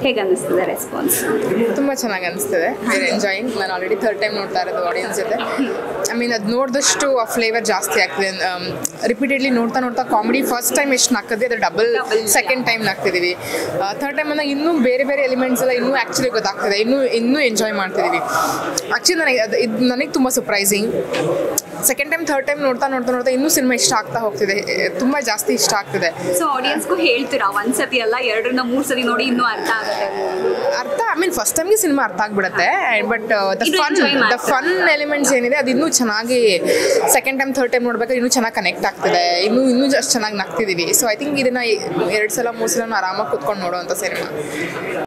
ಹೇಗೆ ಅನ್ನಿಸ್ತದೆ ರೆಸ್ಪಾನ್ಸ್ ತುಂಬ ಚೆನ್ನಾಗಿ ಅನಿಸ್ತದೆ ವೇರ್ ಎಂಜಾಯಿಂಗ್ ನಾನು ಆಲ್ರೆಡಿ ಥರ್ಡ್ ಟೈಮ್ ನೋಡ್ತಾ ಇರೋದು ಆಡಿಯನ್ಸ್ ಜೊತೆ ಐ ಮೀನ್ ಅದು ನೋಡಿದಷ್ಟು ಆ ಫ್ಲೇವರ್ ಜಾಸ್ತಿ ಆಗ್ತದೆ ರಿಪೀಟೆಡ್ಲಿ ನೋಡ್ತಾ ನೋಡ್ತಾ ಕಾಮಿಡಿ ಫಸ್ಟ್ ಟೈಮ್ ಎಷ್ಟು ನಾಗ್ತದೆ ಅದು ಡಬಲ್ ಸೆಕೆಂಡ್ ಟೈಮ್ ನಾಗ್ತಿದ್ದೀವಿ ಥರ್ಡ್ ಟೈಮ್ ಅಂದಾಗ ಇನ್ನೂ ಬೇರೆ ಬೇರೆ ಎಲಿಮೆಂಟ್ಸ್ ಎಲ್ಲ ಇನ್ನೂ ಆ್ಯಕ್ಚುಲಿ ಗೊತ್ತಾಗ್ತದೆ ಇನ್ನೂ ಇನ್ನೂ ಎಂಜಾಯ್ ಮಾಡ್ತಿದ್ದೀವಿ ಆ್ಯಕ್ಚುಲಿ ನನಗೆ ಅದು ಇದು ನನಗೆ ತುಂಬ surprising second time third time ನೋಡ್ತಾ ನೋಡ್ತಾ ನೋಡ್ತಾ ಇನ್ನೂ ಸಿನಿಮಾ ಇಷ್ಟ ಆಗ್ತಾ ಹೋಗ್ತಿದೆ ತುಂಬ ಜಾಸ್ತಿ ಇಷ್ಟ ಆಗ್ತಿದೆ ಸೊ ಆಡಿಯನ್ಸ್ಗೂ ಹೇಳ್ತೀರಾ ಒಂದ್ ಸತಿ ಅಲ್ಲ ಎರಡರಿಂದ ಮೂರ್ ಸತಿ ನೋಡಿ ಇನ್ನೂ ಅರ್ಥ ಆಗುತ್ತೆ ಅರ್ಥ ಐ ಮೀನ್ ಫಸ್ಟ್ ಟೈಮ್ಗೆ ಸಿನಿಮಾ ಅರ್ಥ ಆಗ್ಬಿಡುತ್ತೆ ಬಟ್ ದ ಇದು ಫನ್ enjoy ದ ಮಾಡ್ತಾರೆ. ಫನ್ ಎಲಿಮೆಂಟ್ಸ್ ಏನಿದೆ ಅದು ಇನ್ನೂ ಚೆನ್ನಾಗಿ ಸೆಕೆಂಡ್ ಟೈಮ್ ಥರ್ಡ್ ಟೈಮ್ ನೋಡ್ಬೇಕಾದ್ರೆ ಇನ್ನೂ ಚೆನ್ನಾಗಿ ಕನೆಕ್ಟ್ ಆಗ್ತಿದೆ ಇನ್ನೂ ಇನ್ನೂ ಅಷ್ಟು ಚೆನ್ನಾಗಿ ನಗ್ತಿದ್ದೀವಿ ಸೊ ಐ ಥಿಂಕ್ ಇದನ್ನ ಎರಡು ಸಲ ಮೂರು ಸಲ ಆರಾಮಾಗಿ ಕುತ್ಕೊಂಡು ನೋಡುವಂಥ ಸಿನಿಮಾ